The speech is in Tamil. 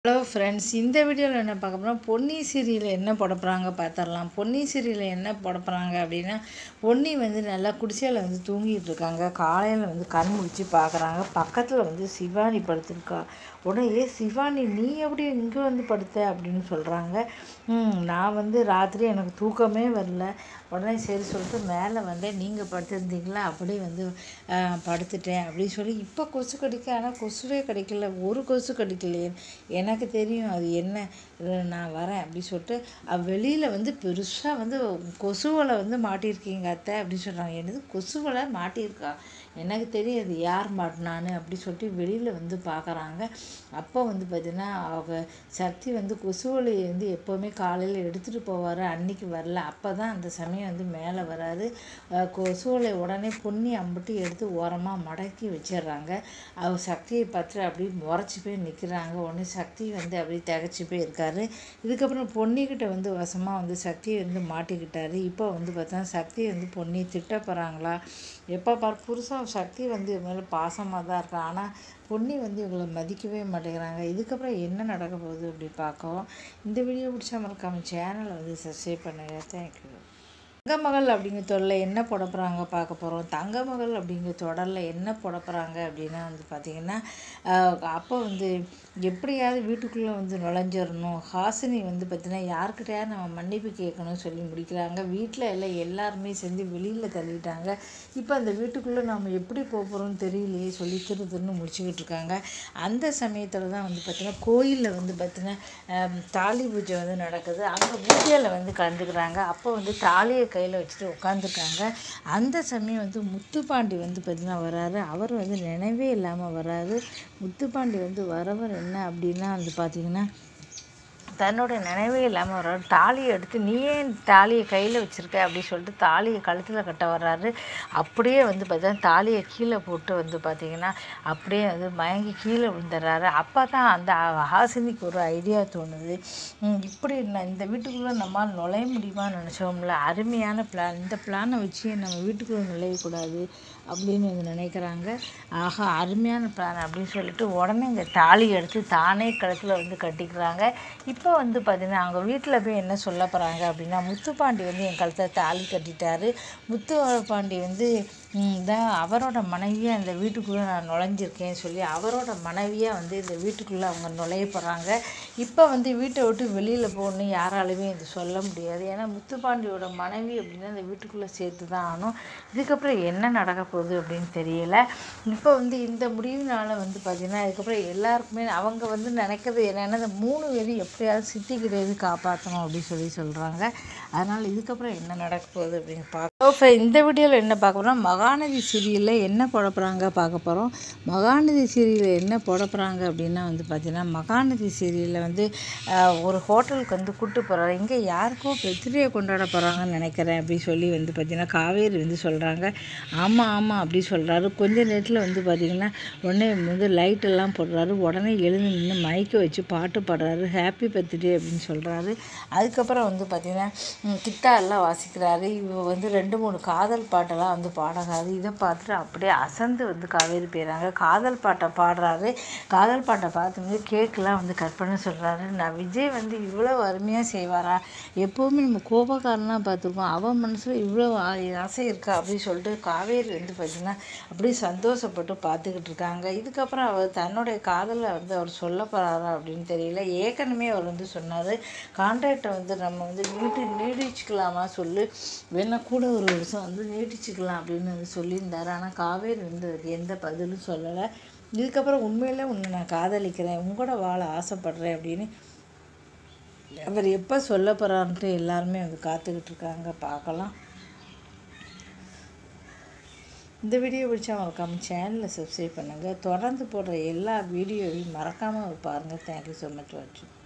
ஹலோ ஃப்ரெண்ட்ஸ் இந்த வீடியோவில் என்ன பார்க்க போகிறோம் பொன்னி சீரியலில் என்ன போட போகிறாங்க பார்த்துடலாம் பொன்னி சீரியலில் என்ன போட போகிறாங்க அப்படின்னா பொன்னி வந்து நல்லா குடிசையில் வந்து தூங்கிட்டு இருக்காங்க காலையில் வந்து கண் முழிச்சு பார்க்குறாங்க பக்கத்தில் வந்து சிவானி படுத்திருக்கா உடனே ஏ சிவானி நீ எப்படி இங்கே வந்து படுத்த அப்படின்னு சொல்கிறாங்க "ம், நான் வந்து ராத்திரி எனக்கு தூக்கமே வரல உடனே சரி சொல்லிட்டு மேலே வந்தேன் நீங்கள் படுத்திருந்தீங்களா அப்படியே வந்து ஆஹ், படுத்துட்டேன் அப்படின்னு சொல்லி இப்போ கொசு கடிக்க ஆனால் கொசுவே கிடைக்கல ஒரு கொசு கடிக்கலையே எனக்கு தெரியும் அது என்ன இது நான் வரேன் அப்படி சொல்லிட்டு வெளியில் வந்து பெருசாக வந்து கொசுவலை வந்து மாட்டியிருக்கீங்க அத்தை அப்படி சொல்கிறாங்க என்னது கொசுவலை மாட்டியிருக்கா எனக்கு தெரியும் அது யார் மாட்டினான்னு அப்படி சொல்லிட்டு வெளியில் வந்து பார்க்குறாங்க அப்போ வந்து பார்த்தீங்கன்னா அவ சக்தி வந்து கொசுவலையை வந்து எப்போவுமே காலையில் எடுத்துகிட்டு போவார் அன்னைக்கு வரல அப்போ தான் அந்த சமயம் வந்து மேலே வராரு அஹ் கொசுவலை உடனே பொன்னி அம்பிட்டு எடுத்து ஓரமாக மடக்கி வச்சிடுறாங்க அவ சக்தியை பார்த்து அப்படியே முறைச்சி போய் நிற்கிறாங்க உடனே சக்தி வந்து அப்படியே திகச்சு போய் இருக்காரு இதுக்கப்புறம் பொன்னிக்கிட்ட வந்து வசமாக வந்து சக்தியை வந்து மாட்டிக்கிட்டாரு இப்போ வந்து பார்த்தா சக்தி வந்து பொன்னி திட்ட போகிறாங்களா எப்போ பார் புருஷன் சக்தி வந்து இவங்க மேலே பாசமாக தான் இருக்கா ஆனால் பொன்னி வந்து இவங்களை மதிக்கவே மாட்டேங்கிறாங்க இதுக்கப்புறம் என்ன நடக்க போகுது அப்படி பார்க்கவும் இந்த வீடியோ பிடிச்சா மறக்காம சேனலை வந்து சப்ஸ்கிரைப் பண்ணுங்கள் தேங்க்யூ தங்கமகள் அப்படிங்கிற தொடரில் என்ன போட போகிறாங்க பார்க்க போகிறோம் தங்கமகள் அப்படிங்கிற தொடரில் என்ன போட போகிறாங்க அப்படின்னா வந்து பார்த்திங்கன்னா ஆஹ், அப்போ வந்து எப்படியாவது வீட்டுக்குள்ளே வந்து நுழைஞ்சிடணும் ஹாசினி வந்து பார்த்தீங்கன்னா யார்கிட்டயாவது நம்ம மன்னிப்பு கேட்கணும்னு சொல்லி முடிக்கிறாங்க வீட்டில் எல்லாம் எல்லாருமே சேர்ந்து வெளியில் தள்ளிட்டாங்க இப்போ அந்த வீட்டுக்குள்ளே நம்ம எப்படி போக போகிறோம்னு தெரியலையே சொல்லி திரு திருன்னு முடிச்சுக்கிட்டு இருக்காங்க அந்த சமயத்தில் தான் வந்து பார்த்திங்கன்னா கோயிலில் வந்து பார்த்திங்கன்னா ஆம், தாலி பூஜை வந்து நடக்குது அங்கே பூஜையில் வந்து கலந்துக்கிறாங்க அப்போ வந்து தாலியை கையில் வச்சுட்டு உட்காந்துருக்காங்க அந்த சமயம் வந்து முத்துப்பாண்டி வந்து பார்த்திங்கன்னா வராரு அவர் வந்து நினைவே இல்லாமல் வராரு முத்துப்பாண்டி வந்து வரவர் என்ன அப்படின்னா வந்து பார்த்திங்கன்னா தன்னோட நினைவே இல்லாமல் வர்றாரு தாலியை எடுத்து நீ ஏன் தாலியை கையில் வச்சுருக்க அப்படி சொல்லிட்டு தாலியை கழுத்தில் கட்ட வர்றாரு அப்படியே வந்து பார்த்தீங்கன்னா தாலியை கீழே போட்டு வந்து பார்த்தீங்கன்னா அப்படியே வந்து மயங்கி கீழே விழுந்துடுறாரு அப்போ தான் அந்த ஹாசினிக்கு ஒரு ஐடியா தோணுது ம், இப்படி நான் இந்த வீட்டுக்குள்ளே நம்மால் நுழைய முடியுமான்னு நினச்சோம்ல அருமையான பிளான் இந்த பிளானை வச்சு நம்ம வீட்டுக்குள்ளே நுழையக்கூடாது அப்படின்னு வந்து நினைக்கிறாங்க ஆஹா அருமையான பிளான் அப்படின்னு சொல்லிட்டு உடனே இந்த தாலி எடுத்து தானே கழுத்தில் வந்து கட்டிக்கிறாங்க இப்போ வந்து பார்த்தீங்கன்னா அவங்க வீட்டில் போய் என்ன சொல்ல போகிறாங்க அப்படின்னா முத்துப்பாண்டி வந்து என் கழுத்தில் தாலி கட்டிட்டாரு முத்து பாண்டி வந்து ம், தான் அவரோட மனைவியாக இந்த வீட்டுக்குள்ளே நான் நுழைஞ்சிருக்கேன்னு சொல்லி அவரோட மனைவியாக வந்து இந்த வீட்டுக்குள்ளே அவங்க நுழைய போகிறாங்க இப்போ வந்து வீட்டை விட்டு வெளியில் போகணுன்னு யாராலுமே இது சொல்ல முடியாது ஏன்னா முத்துப்பாண்டியோட மனைவி அப்படின்னா இந்த வீட்டுக்குள்ளே சேர்த்து தான் ஆகணும் இதுக்கப்புறம் என்ன நடக்க போகுது அப்படின்னு தெரியல இப்போ வந்து இந்த முடிவினால வந்து பார்த்திங்கன்னா இதுக்கப்புறம் எல்லாருக்குமே அவங்க வந்து நினைக்கிறது என்னென்னா இந்த மூணு பேரும் எப்படியாவது சித்திக்கிறது காப்பாற்றணும் அப்படின்னு சொல்லி சொல்கிறாங்க அதனால் இதுக்கப்புறம் என்ன நடக்க போகுது அப்படின்னு பார்க்க இப்போ இந்த வீடியோவில் என்ன பார்க்க போகிறோம் மகாநதி சீரியலில் என்ன போட போகிறாங்க பார்க்க போகிறோம் மகாநதி சீரியலில் என்ன போட போகிறாங்க அப்படின்னா வந்து பார்த்திங்கன்னா மகாநதி சீரியலில் வந்து ஆஹ், ஒரு ஹோட்டலுக்கு வந்து கூப்பிட்டு போகிறாரு இங்கே யாருக்கோ பெர்த்டே கொண்டாட போகிறாங்கன்னு நினைக்கிறேன் அப்படின்னு சொல்லி வந்து பார்த்திங்கன்னா காவேரி வந்து சொல்கிறாங்க ஆமாம் ஆமாம் அப்படி சொல்கிறாரு கொஞ்ச நேரத்தில் வந்து பார்த்திங்கன்னா உடனே வந்து லைட் எல்லாம் போடுறாரு உடனே எழுந்து நின்று மைக்கை வச்சு பாட்டு பாடுறாரு ஹாப்பி பர்த்டே அப்படின்னு சொல்கிறாரு அதுக்கப்புறம் வந்து பார்த்திங்கன்னா ம், கித்தா எல்லாம் வாசிக்கிறாரு இவ வந்து ரெண்டு மூணு காதல் பாட்டெல்லாம் வந்து பாடுறாரு இதை பார்த்துட்டு அப்படியே அசந்து வந்து காவேரி போயிடறாங்க காதல் பாட்டை பாடுறாரு காதல் பாட்டை பார்த்துட்டு கேக்கெலாம் வந்து கட் பண்ண சொல்கிறாரு நான் விஜய் வந்து இவ்வளோ அருமையாக செய்வாரா எப்போவுமே நம்ம கோபக்காரனாக பார்த்துருக்கோம் அவன் மனசில் இவ்வளோ ஆ- ஆசை இருக்கா அப்படின்னு சொல்லிட்டு காவேரி வந்து பார்த்திங்கன்னா அப்படியே சந்தோஷப்பட்டு பார்த்துக்கிட்டு இருக்காங்க இதுக்கப்புறம் அவர் தன்னுடைய காதலை வந்து அவர் சொல்ல போகிறாரா அப்படின்னு தெரியல ஏற்கனவே அவர் வந்து சொன்னார் கான்ட்ராக்டை வந்து நம்ம வந்து நீட்டி நீடிச்சுக்கலாமா சொல்லு வேணா கூட ஒரு வருஷம் வந்து நீட்டிச்சுக்கலாம் அப்படின்னு வந்து சொல்லியிருந்தாரு ஆனால் காவேரி வந்து அதுக்கு எந்த பதிலும் சொல்லலை இதுக்கப்புறம் உண்மையிலே உன்னை நான் காதலிக்கிறேன் உங்களோட வாழ ஆசைப்படுறேன் அப்படின்னு அவர் எப்போ சொல்ல போகிறாருன்ட்டு எல்லாருமே வந்து காத்துக்கிட்டு இருக்காங்க பார்க்கலாம் இந்த வீடியோ பிடிச்சா மறக்காம சேனலை சப்ஸ்கிரைப் பண்ணுங்கள் தொடர்ந்து போடுற எல்லா வீடியோவையும் மறக்காமல் பாருங்கள் தேங்க்யூ ஸோ மச் வாட்சிங்